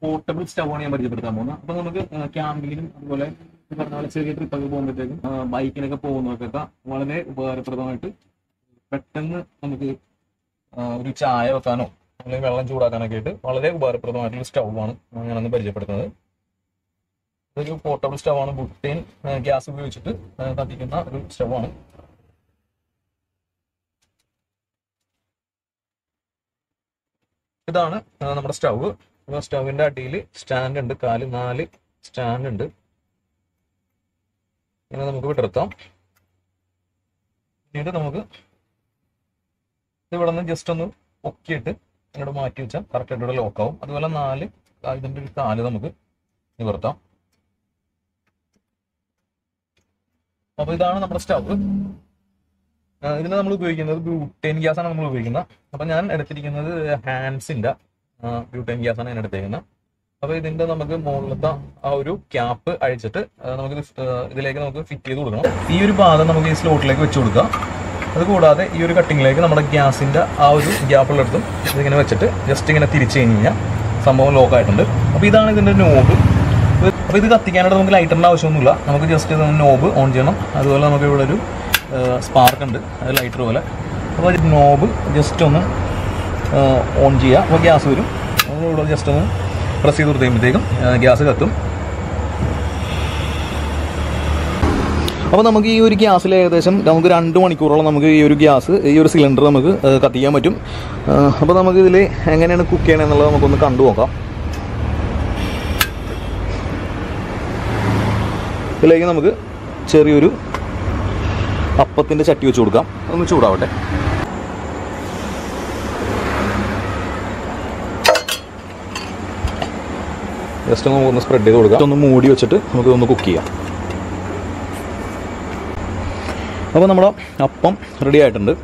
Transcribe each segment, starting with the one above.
portable stove ആണ് ഞാൻ പരിചയപ്പെടുത്താൻ പോകുന്നത് അപ്പൊ നമുക്ക് ക്യാമ്പിങ്ങിനും അതുപോലെ ഈ പറഞ്ഞ പോലെ ചെറിയ ട്രിപ്പൊക്കെ പോകുമ്പോഴത്തേക്കും ബൈക്കിനൊക്കെ പോകുന്നവർക്കൊക്കെ വളരെ ഉപകാരപ്രദമായിട്ട് പെട്ടെന്ന് നമുക്ക് ആ, ഒരു ചായ വെക്കാനോ അല്ലെങ്കിൽ വെള്ളം ചൂടാക്കാനൊക്കെ ആയിട്ട് വളരെ ഉപകാരപ്രദമായിട്ടുള്ള സ്റ്റവ് ആണ് ഞാനന്ന് പരിചയപ്പെടുത്തുന്നത് ഇതൊരു പോർട്ടബിൾ സ്റ്റവ് ആണ് ബുട്ടേൻ ഗ്യാസ് ഉപയോഗിച്ചിട്ട് ആ, കത്തിക്കുന്ന ഒരു സ്റ്റവ് ആണ് ഇതാണ് ആ, നമ്മുടെ സ്റ്റവ് സ്റ്റവിന്റെ അടിയിൽ സ്റ്റാൻഡ് ഉണ്ട് കാല് നാല് സ്റ്റാൻഡ് ഉണ്ട് ഇങ്ങനെ നമുക്ക് വിട്ടിർത്താം പിന്നീട് നമുക്ക് ഇത് ഇവിടെ നിന്ന് ജസ്റ്റ് ഒന്ന് പൊക്കിയിട്ട് ഇങ്ങോട്ട് മാറ്റി വെച്ചാൽ കറക്റ്റ് ആയിട്ട് ഇവിടെ ലോക്ക് ആവും അതുപോലെ നാല് ആ, ഇതിന്റെ ഒരു കാല് നമുക്ക് നിവർത്താം അപ്പൊ ഇതാണ് നമ്മുടെ സ്റ്റവ് ഇതിന് നമ്മൾ ഉപയോഗിക്കുന്നത് ബ്യൂട്ടേൻ ഗ്യാസ് ആണ് നമ്മൾ ഉപയോഗിക്കുന്നത് അപ്പൊ ഞാൻ എടുത്തിരിക്കുന്നത് ഹാൻഡ്സിന്റെ ബ്യൂട്ടേൻ ഗ്യാസ് ആണ് ഞാൻ എടുത്തേക്കുന്നത് അപ്പൊ ഇതിന്റെ നമുക്ക് മുകളിലത്തെ ആ ഒരു ക്യാപ്പ് അഴിച്ചിട്ട് ആ, നമുക്ക് ഇത് ഫ്- ആ, ഇതിലേക്ക് നമുക്ക് ഫിറ്റ് ചെയ്ത് കൊടുക്കണം ഈ ഒരു ഭാഗം നമുക്ക് ഈ സ്ലോട്ടിലേക്ക് വെച്ച് കൊടുക്കാം അതുകൂടാതെ ഈ ഒരു കട്ടിങ്ങിലേക്ക് നമ്മുടെ ഗ്യാസിന്റെ ആ ഒരു ഗ്യാപ്പുള്ളിടത്തും ഇതിങ്ങനെ വെച്ചിട്ട് ജസ്റ്റ് ഇങ്ങനെ തിരിച്ചു കഴിഞ്ഞ് കഴിഞ്ഞാൽ സംഭവം ലോക്ക് ആയിട്ടുണ്ട് അപ്പൊ ഇതാണ് ഇതിന്റെ നോബ് അപ്പൊ ഇത് കത്തിക്കാനായിട്ട് നമുക്ക് ലൈറ്ററിന്റെ ആവശ്യമൊന്നുമില്ല നമുക്ക് ജസ്റ്റ് ഇത് നോബ് ഓൺ ചെയ്യണം അതുപോലെ നമുക്ക് ഇവിടെ ഒരു സ്പാർക്ക് ഉണ്ട് അത് ലൈറ്റർ പോലെ അപ്പോൾ നോബ് ജസ്റ്റ് ഒന്ന് ഓൺ ചെയ്യുക അപ്പോൾ ഗ്യാസ് വരും നമ്മൾ ഇവിടെ ജസ്റ്റ് ഒന്ന് പ്രസ് ചെയ്ത് കൊടുത്ത് കഴിയുമ്പോഴത്തേക്കും ഗ്യാസ് കത്തും അപ്പോൾ നമുക്ക് ഈ ഒരു ഗ്യാസിൽ ഏകദേശം നമുക്ക് രണ്ട് മണിക്കൂറോളം നമുക്ക് ഈ ഒരു ഗ്യാസ് ഈ ഒരു സിലിണ്ടർ നമുക്ക് ഏഹ്, കത്തിക്കാൻ പറ്റും അപ്പോൾ നമുക്ക് ഇതിൽ എങ്ങനെയാണ് കുക്ക് ചെയ്യണമെന്നുള്ളത് നമുക്കൊന്ന് കണ്ടു നോക്കാം ഇതിലേക്ക് നമുക്ക് ചെറിയൊരു അപ്പത്തിൻ്റെ ചട്ടി വെച്ച് കൊടുക്കാം ഒന്ന് ചൂടാവട്ടെ ജസ്റ്റ് ഒന്ന് ഒന്ന് സ്പ്രെഡ് ചെയ്ത് കൊടുക്കാം ഒന്ന് മൂടി വെച്ചിട്ട് നമുക്ക് ഒന്ന് കുക്ക് ചെയ്യാം അപ്പോൾ നമ്മുടെ അപ്പം റെഡി ആയിട്ടുണ്ട്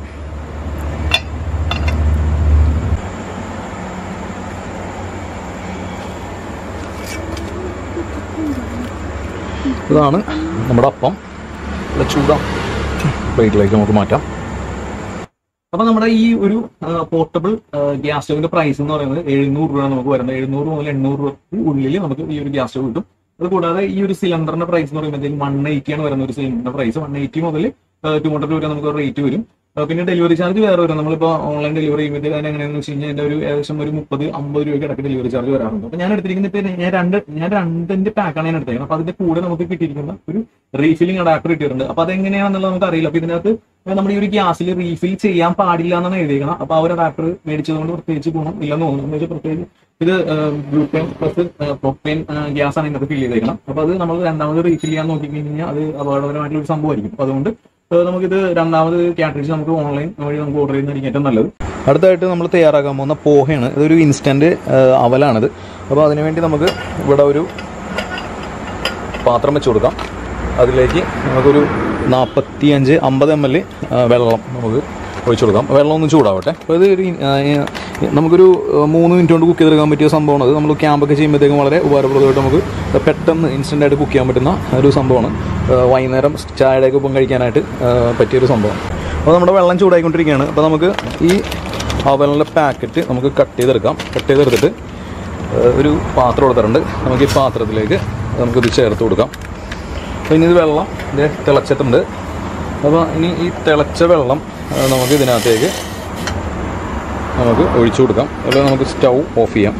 ഇതാണ് നമ്മുടെ അപ്പം ഇവിടെ ചൂടാം പ്ലേറ്റിലേക്ക് നമുക്ക് മാറ്റാം അപ്പൊ നമ്മുടെ ഈ ഒരു പോർട്ടബിൾ ഗ്യാസ് സ്റ്റവിന്റെ പ്രൈസ് എന്ന് പറയുന്നത് എഴുന്നൂറ് രൂപ നമുക്ക് വരുന്നത് എഴുന്നൂറ് മുതൽ എണ്ണൂറ് രൂപ ഉള്ളിൽ നമുക്ക് ഈ ഒരു ഗ്യാസ് സ്റ്റവ് കിട്ടും അത് കൂടാതെ ഈ ഒരു സിലിണ്ടറിന്റെ പ്രൈസ് എന്ന് പറയുമ്പോഴത്തേക്കും വൺ എയ്റ്റി ആണ് വരുന്ന ഒരു സിലിണ്ടറിന്റെ പ്രൈസ് വൺ എയ്റ്റി മുതൽ ടു ഹൺഡ്രഡ് രൂപ നമുക്ക് റേറ്റ് വരും ആ, പിന്നെ ഡെലിവറി ചാർജ് വേറെ വരും നമ്മളിപ്പോ ഓൺലൈൻ ഡെലിവറി ചെയ്യുമ്പോഴത്തേക്ക് അതിന് എങ്ങനെയാണെന്ന് വെച്ച് കഴിഞ്ഞാൽ എന്റെ ഒരു ഏകദേശം ഒരു മുപ്പത് അമ്പത് രൂപയ്ക്ക് ഇടയ്ക്ക് ഡെലിവറി ചാർജ് വരാറുണ്ട് അപ്പൊ ഞാൻ എടുത്തിരിക്കുന്നത് ഇപ്പൊ ഞാൻ രണ്ട് ഞാൻ രണ്ടിന്റെ പാക്കാണ് ഞാൻ എടുത്തേക്കുന്നത് അപ്പൊ അതിന്റെ കൂടെ നമുക്ക് കിട്ടിയിരിക്കുന്ന ഒരു റീഫില്ലിംഗ് അഡാപ്റ്റർ കിട്ടിയിട്ടുണ്ട് അപ്പൊ അതെങ്ങനെയാണെന്നുള്ളത് നമുക്ക് അറിയില്ല അപ്പൊ ഇതിനകത്ത് നമ്മുടെ ഈ ഒരു ഗ്യാസിൽ റീഫിൽ ചെയ്യാൻ പാടില്ല എന്നാണ് എഴുതിയേക്കണം അപ്പൊ ആ ഒരു അഡാപ്റ്റർ മേടിച്ചതുകൊണ്ട് പ്രത്യേകിച്ച് ഗുണം ഇല്ലെന്ന് തോന്നുന്നു എന്ന് വെച്ചാൽ പ്രത്യേകിച്ച് ഇത് ബ്ലൂട്ടേൻ പ്ലസ് പ്രൊപ്പേൻ ഗ്യാസ് ആണ് ഇതിനകത്ത് ഫിൽ ചെയ്തേക്കണം അപ്പൊ അത് നമ്മൾ രണ്ടാമത് റീഫിൽ ചെയ്യാൻ നോക്കി കഴിഞ്ഞാൽ അത് അപകടകരമായിട്ടുള്ള ഒരു സംഭവമായിരിക്കും അപ്പൊ അതുകൊണ്ട് ഏഹ് നമുക്കിത് രണ്ടാമത് കാറ്ററിച്ച് നമുക്ക് ഓൺലൈൻ വഴി നമുക്ക് ഓർഡർ ചെയ്യുന്നതായിരിക്കും ഏറ്റവും നല്ലത് അടുത്തായിട്ട് നമ്മൾ തയ്യാറാക്കാൻ പോകുന്ന പോഹയാണ് ഇതൊരു ഇൻസ്റ്റന്റ് അവലാണിത് അപ്പോൾ അതിനുവേണ്ടി നമുക്ക് ഇവിടെ ഒരു പാത്രം വെച്ച് കൊടുക്കാം അതിലേക്ക് നമുക്കൊരു നാൽപ്പത്തി അഞ്ച് അമ്പത് എം എൽ വെള്ളം നമുക്ക് ഒഴിച്ചു കൊടുക്കാം വെള്ളം ഒന്ന് ചൂടാവട്ടെ അപ്പോൾ ഇത് ഒരു ആ, ഈ, നമുക്കൊരു ആ, മൂന്ന് മിനിറ്റ് കൊണ്ട് കുക്ക് ചെയ്തെടുക്കാൻ പറ്റിയ സംഭവമാണ് അത് നമ്മൾ ക്യാമ്പൊക്കെ ചെയ്യുമ്പോഴത്തേക്കും വളരെ ഉപകാരപ്രദമായിട്ട് നമുക്ക് പെട്ടെന്ന് ഇൻസ്റ്റൻ്റ് ആയിട്ട് കുക്ക് ചെയ്യാൻ പറ്റുന്ന ഒരു സംഭവമാണ് ആ, വൈകുന്നേരം ചായയുടെയൊക്കെ ഒപ്പം കഴിക്കാനായിട്ട് ആ, പറ്റിയൊരു സംഭവം അപ്പോൾ നമ്മുടെ വെള്ളം ചൂടായിക്കൊണ്ടിരിക്കുകയാണ് അപ്പോൾ നമുക്ക് ഈ അവലിൻ്റെ പാക്കറ്റ് നമുക്ക് കട്ട് ചെയ്തെടുക്കാം കട്ട് ചെയ്തെടുത്തിട്ട് ആ, ഒരു പാത്രം എടുത്തിട്ടുണ്ട് നമുക്ക് ഈ പാത്രത്തിലേക്ക് നമുക്കിത് ചേർത്ത് കൊടുക്കാം അപ്പോൾ ഇനി ഇത് വെള്ളം ഇത് തിളച്ചിട്ടുണ്ട് അപ്പോൾ ഇനി ഈ തിളച്ച വെള്ളം ആ, നമുക്ക് ഇതിനകത്തേക്ക് നമുക്ക് ഒഴിച്ചു കൊടുക്കാം അല്ലെങ്കിൽ നമുക്ക് സ്റ്റൗ ഓഫ് ചെയ്യാം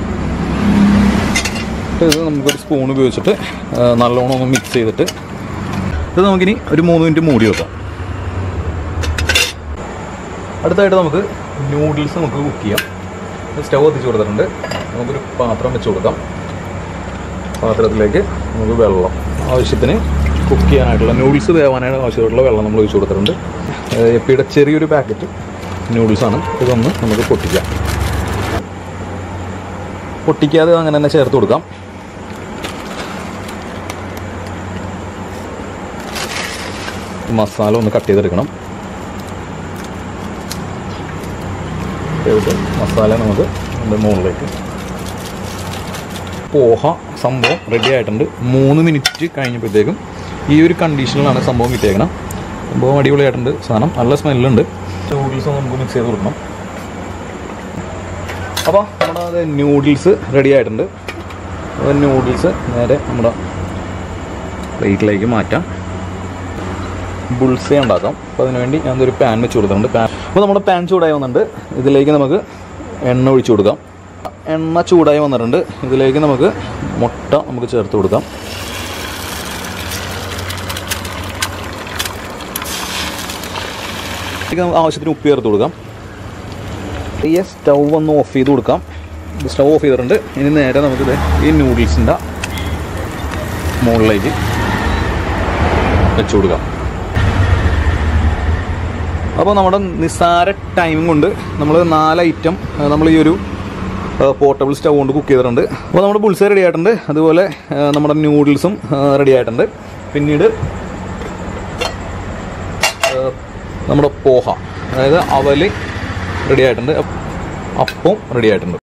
അപ്പോൾ ഇത് നമുക്കൊരു സ്പൂൺ ഉപയോഗിച്ചിട്ട് ആ, നല്ലോണം ഒന്ന് മിക്സ് ചെയ്തിട്ട് ഇത് നമുക്കിനി ഒരു മൂന്ന് മിനിറ്റ് മൂടി വെക്കാം അടുത്തായിട്ട് നമുക്ക് നൂഡിൽസ് നമുക്ക് കുക്ക് ചെയ്യാം സ്റ്റൗ കത്തിച്ച് കൊടുത്തിട്ടുണ്ട് നമുക്കൊരു പാത്രം വെച്ച് കൊടുക്കാം പാത്രത്തിലേക്ക് നമുക്ക് വെള്ളം ആവശ്യത്തിന് കുക്ക് ചെയ്യാനായിട്ടുള്ള നൂഡിൽസ് വേവാനായിട്ട് ആവശ്യമായിട്ടുള്ള വെള്ളം നമ്മൾ ഒഴിച്ച് കൊടുത്തിട്ടുണ്ട് ഏഹ് എപ്പിയുടെ ചെറിയൊരു പാക്കറ്റ് നൂഡിൽസാണ് ഇതൊന്ന് നമുക്ക് പൊട്ടിക്കാം പൊട്ടിക്കാതെ അങ്ങനെ തന്നെ ചേർത്ത് കൊടുക്കാം മസാല ഒന്ന് കട്ട് ചെയ്തെടുക്കണം ചെയ്തിട്ട് മസാല നമുക്ക് അതിൻ്റെ മുകളിലേക്ക് പോഹ സംഭവം റെഡി ആയിട്ടുണ്ട് മൂന്ന് മിനിറ്റ് കഴിഞ്ഞപ്പോഴത്തേക്കും ഈ ഒരു കണ്ടീഷനിലാണ് സംഭവം കിട്ടിയേക്കണം സംഭവം അടിപൊളിയായിട്ടുണ്ട് സാധനം നല്ല സ്മെല്ലുണ്ട് നൂഡിൽസ് നമുക്ക് മിക്സ് ചെയ്ത് കൊടുക്കണം അപ്പോൾ നമ്മുടെ നൂഡിൽസ് റെഡി ആയിട്ടുണ്ട് നൂഡിൽസ് നേരെ നമ്മുടെ പ്ലേറ്റിലേക്ക് മാറ്റാം ബുൾസേ ഉണ്ടാക്കാം അപ്പോൾ അതിനുവേണ്ടി ഞാൻ ഒരു പാൻ വെച്ച് കൊടുത്തിട്ടുണ്ട് പാൻ അപ്പോൾ നമ്മുടെ പാൻ ചൂടായി വന്നിട്ടുണ്ട് ഇതിലേക്ക് നമുക്ക് എണ്ണ ഒഴിച്ചു കൊടുക്കാം എണ്ണ ചൂടായി വന്നിട്ടുണ്ട് ഇതിലേക്ക് നമുക്ക് മുട്ട നമുക്ക് ചേർത്ത് കൊടുക്കാം ഇതിലേക്ക് നമുക്ക് ആവശ്യത്തിന് ഉപ്പ് ചേർത്ത് കൊടുക്കാം ഈ സ്റ്റൗ ഒന്ന് ഓഫ് ചെയ്ത് കൊടുക്കാം സ്റ്റൗ ഓഫ് ചെയ്തിട്ടുണ്ട് ഇനി നേരെ നമുക്കിത് ഈ നൂഡിൽസിൻ്റെ മുകളിലേക്ക് വെച്ച് കൊടുക്കാം അപ്പോൾ നമ്മുടെ നിസ്സാര ടൈം കൊണ്ട് നമ്മൾ നാല് ഐറ്റം നമ്മൾ ഈ ഒരു പോർട്ടബിൾ സ്റ്റൗ കൊണ്ട് കുക്ക് ചെയ്തിട്ടുണ്ട് അപ്പോൾ നമ്മുടെ ബുൾസ റെഡി ആയിട്ടുണ്ട് അതുപോലെ ആ, നമ്മുടെ നൂഡിൽസും റെഡി ആയിട്ടുണ്ട് പിന്നീട് ആ, നമ്മുടെ പോഹ അതായത് അവല് റെഡി ആയിട്ടുണ്ട് അപ്പം റെഡി ആയിട്ടുണ്ട്